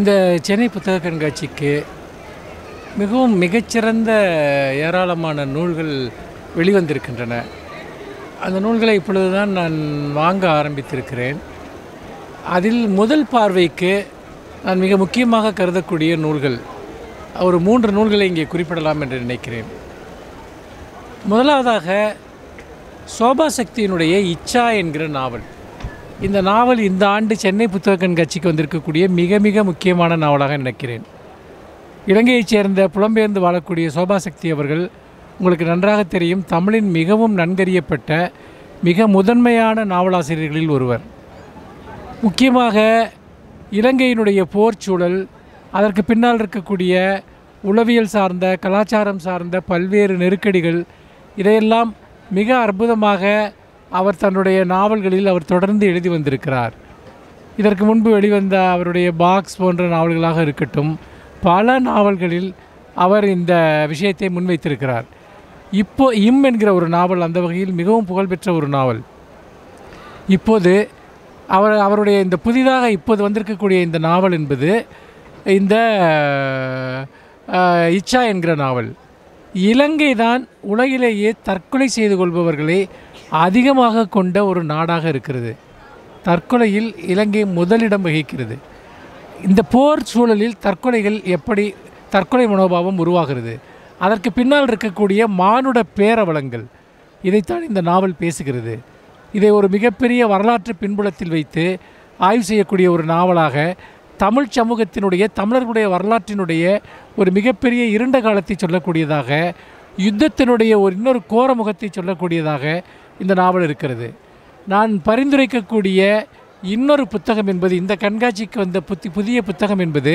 இந்த சென்னை புத்தக கண்காட்சிக்கு மிகவும் மிகச்சிறந்த ஏராளமான நூல்கள் வெளிவந்திருக்கின்றன அந்த நூல்களை இப்பொழுதுதான் நான் வாங்க ஆரம்பித்திருக்கிறேன் அதில் முதல் பார்வைக்கு நான் மிக முக்கியமாக கருதக்கூடிய நூல்கள் ஒரு மூன்று நூல்களை இங்கே குறிப்பிடலாம் என்று நினைக்கிறேன் முதலாவதாக சோபா சக்தியினுடைய இச்சா என்கிற நாவல் இந்த நாவல் இந்த ஆண்டு சென்னை புத்தக கண்காட்சிக்கு வந்திருக்கக்கூடிய மிக மிக முக்கியமான நாவலாக நினைக்கிறேன் இலங்கையைச் சேர்ந்த புலம்பெயர்ந்து வாழக்கூடிய சோபா சக்தி அவர்கள் உங்களுக்கு நன்றாக தெரியும் தமிழின் மிகவும் நன்கறியப்பட்ட மிக முதன்மையான நாவலாசிரியர்களில் ஒருவர் முக்கியமாக இலங்கையினுடைய போர் சூழல் அதற்கு பின்னால் இருக்கக்கூடிய உளவியல் சார்ந்த கலாச்சாரம் சார்ந்த பல்வேறு நெருக்கடிகள் இதையெல்லாம் மிக அற்புதமாக அவர் தன்னுடைய நாவல்களில் அவர் தொடர்ந்து எழுதி வந்திருக்கிறார் இதற்கு முன்பு வெளிவந்த அவருடைய பாக்ஸ் போன்ற நாவல்களாக இருக்கட்டும் பல நாவல்களில் அவர் இந்த விஷயத்தை முன்வைத்திருக்கிறார் இப்போ இம் என்கிற ஒரு நாவல் அந்த வகையில் மிகவும் புகழ்பெற்ற ஒரு நாவல் இப்போது அவர் அவருடைய இந்த புதிதாக இப்போது வந்திருக்கக்கூடிய இந்த நாவல் என்பது இந்த அஹ், இச்சா என்கிற நாவல் இலங்கை தான் உலகிலேயே தற்கொலை செய்து கொள்பவர்களை அதிகமாக கொண்ட ஒரு நாடாக இருக்கிறது தற்கொலையில் இலங்கை முதலிடம் வகிக்கிறது இந்த போர் சூழலில் தற்கொலைகள் எப்படி தற்கொலை மனோபாவம் உருவாகிறது அதற்கு பின்னால் இருக்கக்கூடிய மானுட பேரவலங்கள் இதைத்தான் இந்த நாவல் பேசுகிறது இதை ஒரு மிகப்பெரிய வரலாற்று பின்புலத்தில் வைத்து ஆய்வு செய்யக்கூடிய ஒரு நாவலாக தமிழ் சமூகத்தினுடைய தமிழர்களுடைய வரலாற்றினுடைய ஒரு மிகப்பெரிய இருண்ட காலத்தை சொல்லக்கூடியதாக யுத்தத்தினுடைய ஒரு இன்னொரு கோர முகத்தை சொல்லக்கூடியதாக இந்த நாவல் இருக்கிறது நான் பரிந்துரைக்கக்கூடிய இன்னொரு புத்தகம் என்பது இந்த கண்காட்சிக்கு வந்த புத்தி புதிய புத்தகம் என்பது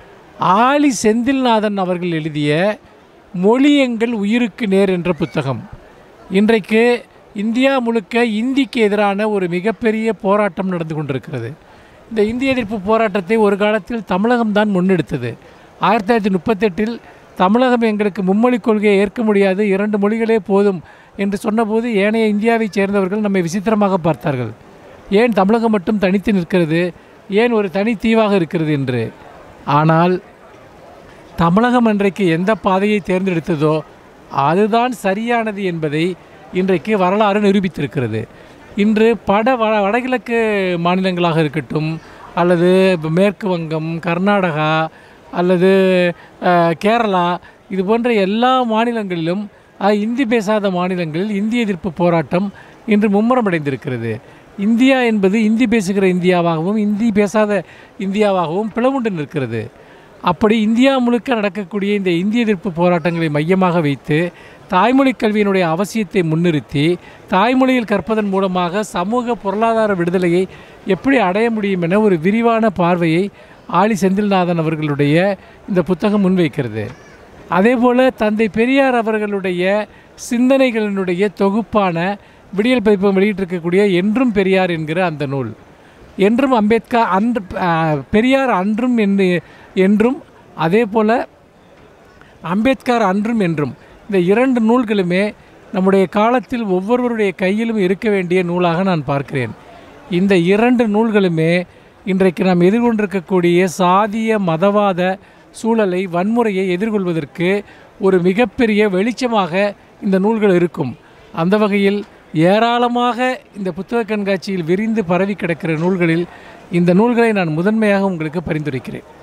ஆலி செந்தில்நாதன் அவர்கள் எழுதிய மொழியங்கள் உயிருக்கு நேர் என்ற புத்தகம் இன்றைக்கு இந்தியா முழுக்க இந்திக்கு எதிரான ஒரு மிகப்பெரிய போராட்டம் நடந்து கொண்டிருக்கிறது இந்த இந்திய எதிர்ப்பு போராட்டத்தை ஒரு காலத்தில் தமிழகம்தான் முன்னெடுத்தது ஆயிரத்தி தொள்ளாயிரத்தி முப்பத்தெட்டில் தமிழகம் எங்களுக்கு மும்மொழி கொள்கையை ஏற்க முடியாது இரண்டு மொழிகளே போதும் என்று சொன்னபோது ஏனைய இந்தியாவைச் சேர்ந்தவர்கள் நம்மை விசித்திரமாக பார்த்தார்கள் ஏன் தமிழகம் மட்டும் தனித்து நிற்கிறது ஏன் ஒரு தனி தீவாக இருக்கிறது என்று ஆனால் தமிழகம் அன்றைக்கு எந்த பாதையை தேர்ந்தெடுத்ததோ அதுதான் சரியானது என்பதை இன்றைக்கு வரலாறு நிரூபித்திருக்கிறது இன்று பட வட வடகிழக்கு மாநிலங்களாக இருக்கட்டும் அல்லது இப்ப மேற்கு வங்கம் கர்நாடகா அல்லது அஹ், கேரளா இது போன்ற எல்லா மாநிலங்களிலும் அஹ், இந்தி பேசாத மாநிலங்களில் இந்திய எதிர்ப்பு போராட்டம் இன்று மும்முரமடைந்திருக்கிறது இந்தியா என்பது இந்தி பேசுகிற இந்தியாவாகவும் இந்தி பேசாத இந்தியாவாகவும் பிளவுண்டு நிற்கிறது அப்படி இந்தியா முழுக்க நடக்கக்கூடிய இந்த இந்திய எதிர்ப்பு போராட்டங்களை மையமாக வைத்து தாய்மொழி கல்வியினுடைய அவசியத்தை முன்னிறுத்தி தாய்மொழியில் கற்பதன் மூலமாக சமூக பொருளாதார விடுதலையை எப்படி அடைய முடியும் என ஒரு விரிவான பார்வையை ஆலி செந்தில்நாதன் அவர்களுடைய இந்த புத்தகம் முன்வைக்கிறது அதேபோல் தந்தை பெரியார் அவர்களுடைய சிந்தனைகளினுடைய தொகுப்பான விடியல் பதிப்பம் வெளியிட்டிருக்கக்கூடிய என்றும் பெரியார் என்கிற அந்த நூல் என்றும் அம்பேத்கர் அன்று அஹ், பெரியார் அன்றும் என்று என்றும் அதே போல் அம்பேத்கர் அன்றும் என்றும் இந்த இரண்டு நூல்களுமே நம்முடைய காலத்தில் ஒவ்வொருவருடைய கையிலும் இருக்க வேண்டிய நூலாக நான் பார்க்கிறேன் இந்த இரண்டு நூல்களுமே இன்றைக்கு நாம் எதிர்கொண்டிருக்கக்கூடிய சாதிய மதவாத சூழலை வன்முறையை எதிர்கொள்வதற்கு ஒரு மிகப்பெரிய வெளிச்சமாக இந்த நூல்கள் இருக்கும் அந்த வகையில் ஏராளமாக இந்த புத்தக கண்காட்சியில் விரிந்து பரவி கிடக்கிற நூல்களில் இந்த நூல்களை நான் முதன்மையாக உங்களுக்கு பரிந்துரைக்கிறேன்